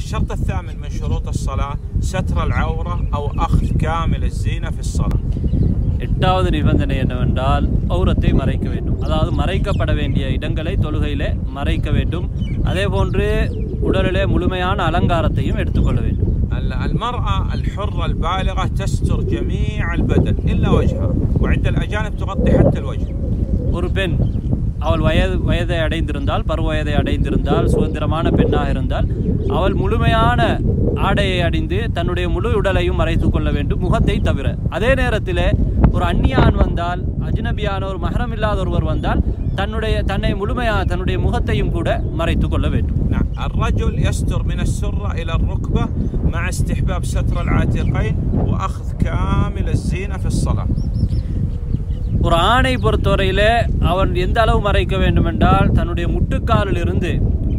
الشرط الثامن من شروط الصلاة ستر العورة أو أخذ كامل الزينة في الصلاة எட்டாவது நிபந்தனை என்னவென்றால் ஔரத்தை மறைக்க வேண்டும் அதாவது மறைக்கப்பட வேண்டிய இடங்களை தொழுகையிலே மறைக்க வேண்டும் அதே போன்று உடலிலே முழுமையான அலங்காரத்தையும் எடுத்துக்கொள்ள வேண்டும் ال- المرأة الحرة البالغة تستر جميع البدن إلا وجهها وعند الأجانب تغطي حتى الوجه ஒரு பெண் அவள் வயது வயதை அடைந்திருந்தால் பருவ வயதை அடைந்திருந்தால் சுதந்திரமான பெண்ணாக இருந்தால் அவள் முழுமையான ஆடையை அணிந்து தன்னுடைய முழு உடலையும் மறைத்துக் கொள்ள வேண்டும் முகத்தை தவிர அதே நேரத்தில் ஒரு அந்நியான் வந்தால் அஜ்னபியான ஒரு மகரம் இல்லாத ஒருவர் வந்தால் தன்னுடைய தன்னை முழுமையாக தன்னுடைய முகத்தையும் கூட மறைத்துக் கொள்ள வேண்டும் نعم الرجل يستر من السرة إلى الركبة مع استحباب ستر العاتقين وأخذ كامل الزينة في الصلاة ஒரு ஆணை பொறுத்தவரையில அவன் எந்த அளவு மறைக்க வேண்டுமென்றால் தன்னுடைய முட்டுக்காலிலிருந்து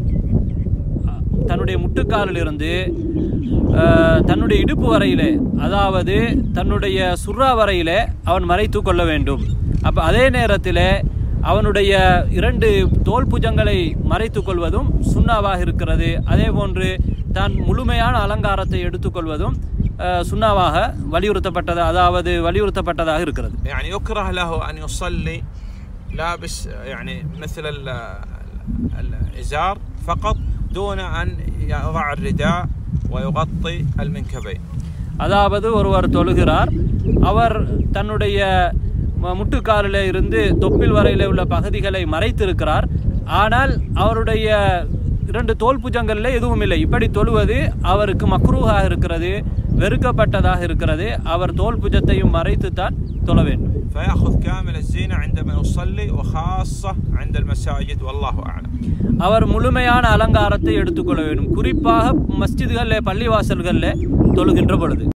அஹ், தன்னுடைய முட்டுக்காலிலிருந்து அஹ், தன்னுடைய இடுப்பு வரையிலே அதாவது தன்னுடைய சுறா வரையிலே அவன் மறைத்து கொள்ள வேண்டும் அப்போ அதே நேரத்தில் அவனுடைய இரண்டு தோல் புஜங்களை மறைத்துக் கொள்வதும் சுண்ணாவாக இருக்கிறது அதே போன்று தான் முழுமையான அலங்காரத்தை எடுத்துக்கொள்வதும் அஹ், சுண்ணாவாக வலியுறுத்தப்பட்டது அதாவது வலியுறுத்தப்பட்டதாக இருக்கிறது يعني يكره له أن يصلي لابس يعني مثل ال- ال- الإزار فقط دون أن يضع الرداء ويغطي المنكبين அதாவது ஒருவர் தொழுகிறார் அவர் தன்னுடைய ம- முட்டுக்காலில் இருந்து தொப்பில் வரையில உள்ள பகுதிகளை மறைத்திருக்கிறார் ஆனால் அவருடைய இரண்டு தோல் புஜங்களில் எதுவும் இல்லை இப்படி தொழுவது அவருக்கு மக்ரூஹாக இருக்கிறது வெறுக்கப்பட்டதாக இருக்கிறது அவர் தோல் புஜத்தையும் மறைத்துத்தான் தொழ வேண்டும் فيأخذ كامل الزينة عندما يصلي وخاصة عند المساجد والله أعلم அவர் முழுமையான அலங்காரத்தை எடுத்துக்கொள்ள வேண்டும் குறிப்பாக மஸ்ஜிதுகளில் பள்ளிவாசல்களில் தொழுகின்ற பொழுது